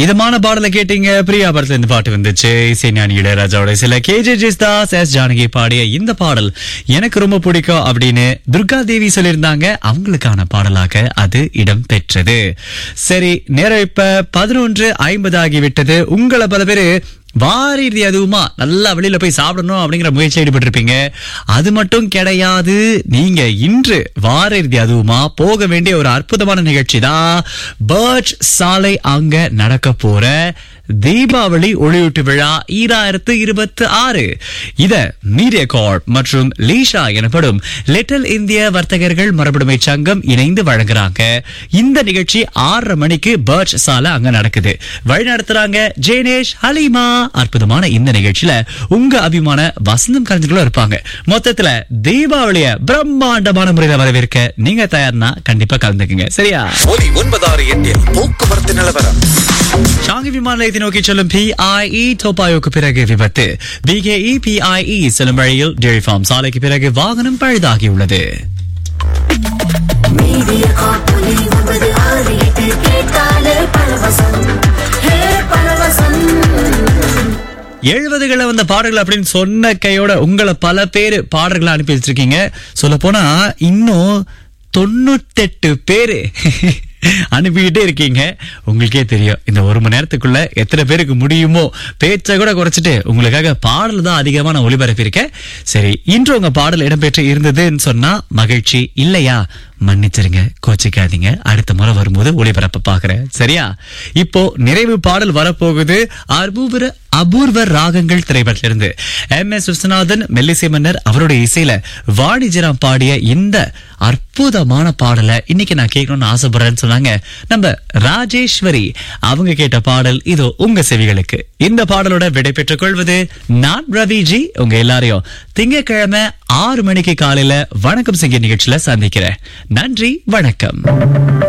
இதமான பாடலை கேட்டீங்க பிரியா படத்துல இருந்து பாட்டு வந்துச்சு இசைஞானி இளையராஜாவோட சில கேஜே ஜெஸ்தாஸ் எஸ் ஜானகி பாடிய இந்த பாடல் எனக்கு ரொம்ப பிடிக்கும் அப்படின்னு துர்கா தேவி சொல்லியிருந்தாங்க அவங்களுக்கான பாடலாக அது இடம் பெற்றது சரி நேரம் இப்ப பதினொன்று ஐம்பது ஆகிவிட்டது உங்களை பல பேரு வார இறுதி அதுவுமா நல்லா வெளியில போய் சாப்பிடணும் அப்படிங்கிற முயற்சி ஈடுபட்டிருப்பீங்க அது மட்டும் கிடையாது நீங்க இன்று வார இறுதி அதுவுமா போக வேண்டிய ஒரு அற்புதமான நிகழ்ச்சி தான் பர்ச் சாலை அங்க நடக்க போற தீபாவளி ஒளியூட்டு விழா ஈராயிரத்து இருபத்தி ஆறு இத மீடியா கார்ப் மற்றும் லீஷா எனப்படும் லிட்டில் இந்திய வர்த்தகர்கள் மரபுடைமை சங்கம் இணைந்து வழங்குறாங்க இந்த நிகழ்ச்சி ஆறரை மணிக்கு பர்ச் சாலை அங்க நடக்குது வழி நடத்துறாங்க ஜெயனேஷ் ஹலிமா அற்புதமான இந்த நிகழ்ச்சியில உங்க அபிமான வசந்தம் கலைஞர்களும் இருப்பாங்க மொத்தத்துல தீபாவளிய பிரம்மாண்டமான முறையில வரவேற்க நீங்க தயார்னா கண்டிப்பா கலந்துக்குங்க சரியா ஒலி ஒன்பதாறு எட்டில் போக்குவரத்து நிலவரம் ஷாங்கி விமான நிலையத்தை நோக்கி செல்லும் பிஐஇ டோபாயோக்கு பிறகு விபத்து பிகேஇ பிஐஇ செல்லும் வழியில் டெய்ரி ஃபார்ம் சாலைக்கு பிறகு வாகனம் பழுதாகியுள்ளது மீடியா காப்பொலி ஒன்பது ஆறு எட்டு கேட்டாலே பரவசம் ஹே பரவசம் எழுபதுகளை வந்த பாடல்கள் அப்படின்னு சொன்ன கையோட உங்களை பல பேர் பாடல்களை அனுப்பி வச்சிருக்கீங்க சொல்ல போனா இன்னும் தொண்ணூத்தெட்டு பேரு அனுப்பிக்கிட்டே இருக்கீங்க உங்களுக்கே தெரியும் இந்த ஒரு மணி நேரத்துக்குள்ள எத்தனை பேருக்கு முடியுமோ பேச்சை கூட குறைச்சிட்டு உங்களுக்காக பாடல் தான் அதிகமா நான் ஒளிபரப்பியிருக்கேன் சரி இன்று உங்க பாடல் இடம்பெற்று இருந்ததுன்னு சொன்னா மகிழ்ச்சி இல்லையா மன்னிச்சிருங்க கோச்சிக்காதீங்க அடுத்த முறை வரும்போது ஒளிபரப்ப பாக்குறேன் சரியா இப்போ நிறைவு பாடல் வரப்போகுது அபூர்வ அபூர்வ ராகங்கள் திரைப்படத்திலிருந்து எம் எஸ் விஸ்வநாதன் மெல்லிசை மன்னர் அவருடைய இசையில வாணிஜராம் பாடிய இந்த அற்புதமான பாடலை இன்னைக்கு நான் கேட்கணும்னு ஆசைப்படுறேன்னு சொன்னாங்க நம்ம ராஜேஸ்வரி அவங்க கேட்ட பாடல் இதோ உங்க செவிகளுக்கு இந்த பாடலோட விடை பெற்றுக் கொள்வது நான் ரவிஜி உங்க எல்லாரையும் திங்கட்கிழமை ஆறு மணிக்கு காலையில வணக்கம் செய்ய நிகழ்ச்சியில சந்திக்கிறேன் நன்றி வணக்கம்